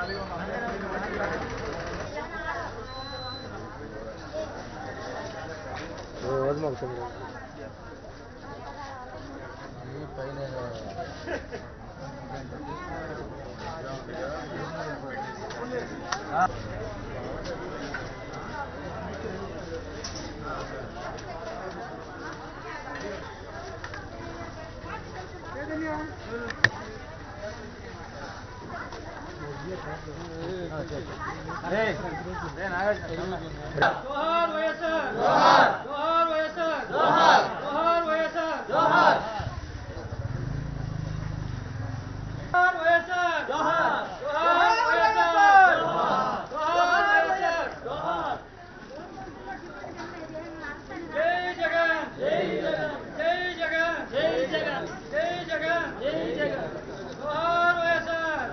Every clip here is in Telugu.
జోహార్ వైఎస్ఆర్ జోహార్ జోహార్ వైఎస్ఆర్ జోహార్ జోహార్ వైఎస్ఆర్ జోహార్ జోహార్ వైఎస్ఆర్ జోహార్ జోహార్ వైఎస్ఆర్ జోహార్ జోహార్ వైఎస్ఆర్ జోహార్ జై జగన్ జై జగన్ జై జగన్ జై జగన్ జై జగన్ జై జగన్ జోహార్ వైఎస్ఆర్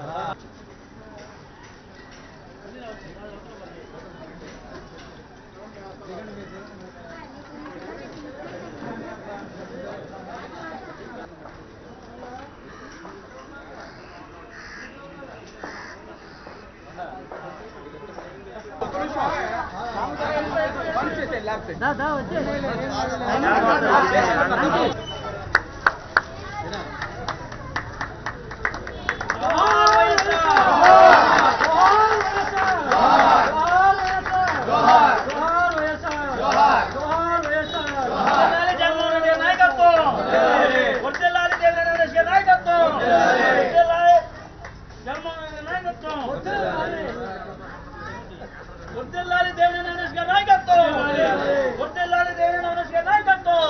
వర్దిల్లాలి దేవుని నరేష్ గారి నాయకత్వం వర్దిల్లాలి దేవుని నరేష్ గారి నాయకత్వం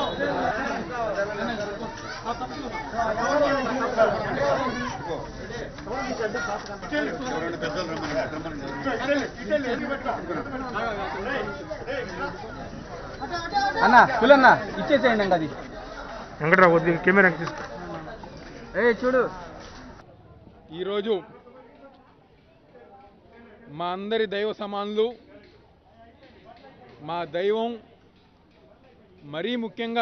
అన్న పులన్న ఇచ్చేసేయండి అండి అది వెంకట్రావు కొద్ది కెమెరా తీసుకో ఏ చూడు ఈరోజు మా అందరి దైవ సమానులు మా దైవం మరీ ముఖ్యంగా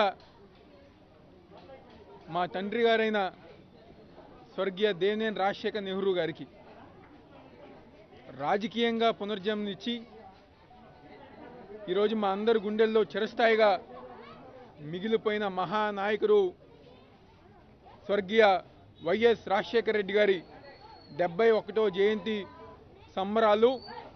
మా తండ్రి గారైన స్వర్గీయ దేవినేని రాజశేఖర్ నెహ్రూ గారికి రాజకీయంగా పునర్జన్మనిచ్చి ఈరోజు మా అందరి గుండెల్లో చిరస్థాయిగా మిగిలిపోయిన మహానాయకుడు స్వర్గీయ వైఎస్ రాజశేఖర రెడ్డి గారి డెబ్బై ఒకటో జయంతి సంబరాలు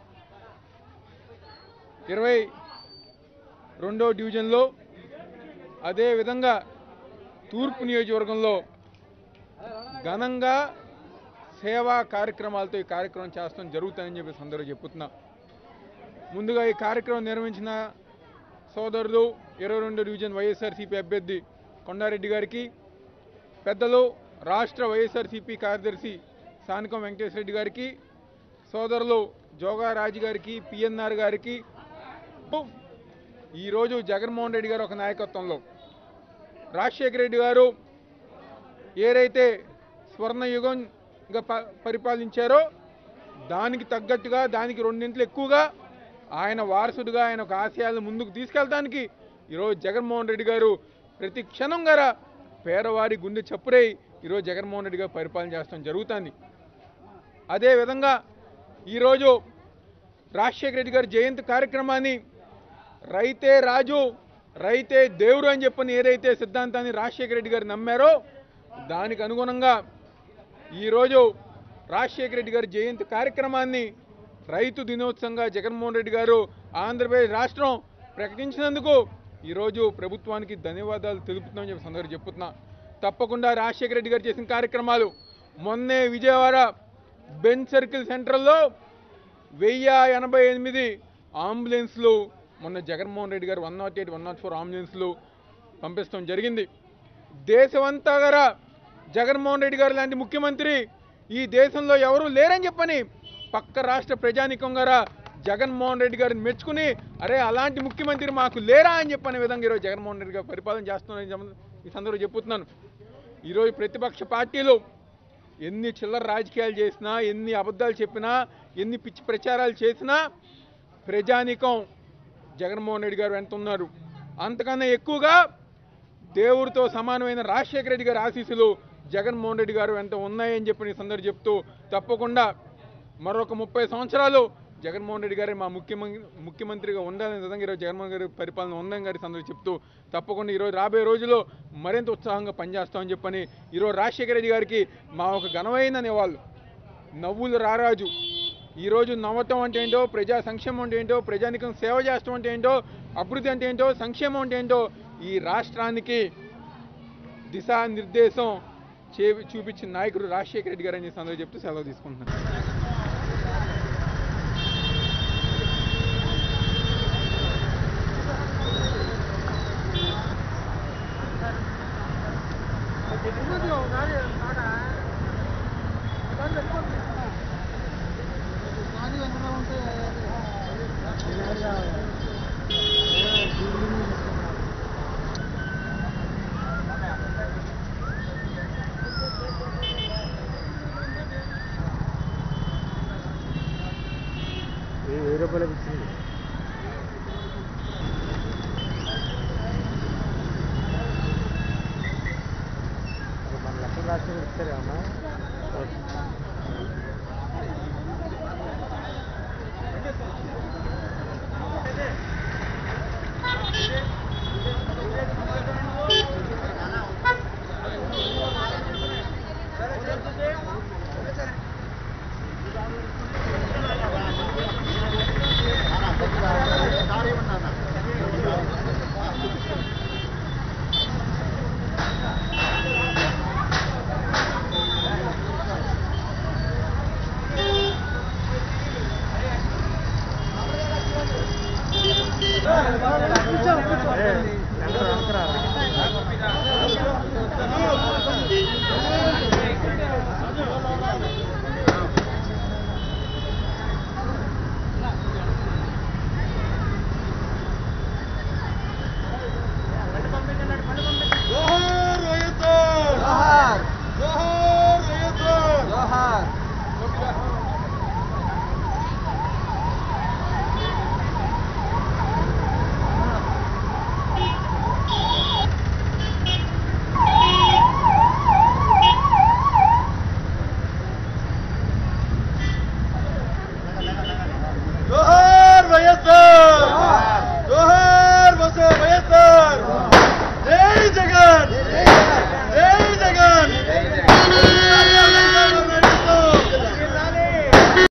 ఇరవై రెండో డివిజన్లో అదేవిధంగా తూర్పు నియోజకవర్గంలో ఘనంగా సేవా కార్యక్రమాలతో ఈ కార్యక్రమం చేస్తాం జరుగుతుందని చెప్పి అందరూ చెప్పుతున్నా ముందుగా ఈ కార్యక్రమం నిర్వహించిన సోదరులు ఇరవై రెండు డివిజన్ వైఎస్ఆర్సీపీ అభ్యర్థి కొండారెడ్డి గారికి పెద్దలు రాష్ట్ర వైఎస్ఆర్సీపీ కార్యదర్శి సానికం వెంకటేశ్వర రెడ్డి గారికి సోదరులు జోగా రాజు గారికి పిఎన్ఆర్ గారికి ఈరోజు జగన్మోహన్ రెడ్డి గారు ఒక నాయకత్వంలో రాజశేఖర రెడ్డి గారు ఏదైతే స్వర్ణయుగంగా ప పరిపాలించారో దానికి తగ్గట్టుగా దానికి రెండింట్లు ఎక్కువగా ఆయన వారసుడిగా ఆయన ఒక ఆశయాలను ముందుకు తీసుకెళ్ళడానికి ఈరోజు జగన్మోహన్ రెడ్డి గారు ప్రతి క్షణం గారా పేదవారి గుండె చప్పురై ఈరోజు జగన్మోహన్ రెడ్డి గారు పరిపాలన చేస్తాం జరుగుతుంది అదేవిధంగా ఈరోజు రాజశేఖర రెడ్డి గారి జయంతి కార్యక్రమాన్ని రైతే రాజు రైతే దేవుడు అని చెప్పని ఏదైతే సిద్ధాంతాన్ని రాజశేఖర రెడ్డి గారు నమ్మారో దానికి అనుగుణంగా ఈరోజు రాజశేఖర రెడ్డి గారి జయంతి కార్యక్రమాన్ని రైతు దినోత్సవంగా జగన్మోహన్ రెడ్డి గారు ఆంధ్రప్రదేశ్ రాష్ట్రం ప్రకటించినందుకు ఈరోజు ప్రభుత్వానికి ధన్యవాదాలు తెలుపుతున్నామని చెప్పి సందర్భంగా చెప్తున్నా తప్పకుండా రాజశేఖర రెడ్డి గారు చేసిన కార్యక్రమాలు మొన్నే విజయవాడ బెంచ్ సర్కిల్ సెంటర్లో వెయ్యి ఎనభై ఎనిమిది అంబులెన్స్లు మొన్న జగన్మోహన్ రెడ్డి గారు one not eight one not four అంబులెన్స్లు పంపిస్తాం జరిగింది దేశమంతా గారా జగన్మోహన్ రెడ్డి గారు లాంటి ముఖ్యమంత్రి ఈ దేశంలో ఎవరూ లేరని చెప్పని పక్క రాష్ట్ర ప్రజానికం గారా జగన్మోహన్ రెడ్డి గారిని మెచ్చుకుని అరే అలాంటి ముఖ్యమంత్రి మాకు లేరా అని చెప్పనే విధంగా ఈరోజు జగన్మోహన్ రెడ్డి గారు పరిపాలన చేస్తున్నారని చెప్ప- ఈ సందర్భంగా చెప్పుతున్నాను ఈరోజు ప్రతిపక్ష పార్టీలు ఎన్ని చిల్లర రాజకీయాలు చేసినా ఎన్ని అబద్ధాలు చెప్పినా ఎన్ని పిచ్చి ప్రచారాలు చేసినా ప్రజానికం జగన్మోహన్ రెడ్డి గారు వెంట ఉన్నారు అంతకన్నా ఎక్కువగా దేవుడితో సమానమైన రాజశేఖర రెడ్డి గారి ఆశీస్సులు జగన్మోహన్ రెడ్డి గారు వెంట ఉన్నాయని చెప్పి ఈ సందర్భం చెప్తూ తప్పకుండా మరొక ముప్పై సంవత్సరాలు జగన్మోహన్ రెడ్డి గారి మా ముఖ్యమంత్రి ముఖ్యమంత్రిగా ఉండాలని విధంగా ఈరోజు జగన్మోహన్ గారి పరిపాలన ఉందని గారి సందర్భంగా చెప్తూ తప్పకుండా ఈరోజు రాబోయే రోజుల్లో మరింత ఉత్సాహంగా పనిచేస్తామని చెప్పని ఈరోజు రాజశేఖర రెడ్డి గారికి మా ఒక ఘనమైన నివాళులు నవ్వులు రారాజు ఈరోజు నవ్వటం అంటే ఏంటో ప్రజా సంక్షేమం అంటే ఏంటో ప్రజానికం సేవ చేస్తాం అంటే ఏంటో అభివృద్ధి అంటే ఏంటో సంక్షేమం అంటే ఏంటో ఈ రాష్ట్రానికి దిశానిర్దేశం చే చూపించిన నాయకుడు రాజశేఖర రెడ్డి గారు అని సందర్భంగా చెప్తూ సెలవు తీసుకుంటున్నాను వెయ్యి రూపాయలకు ఇచ్చింది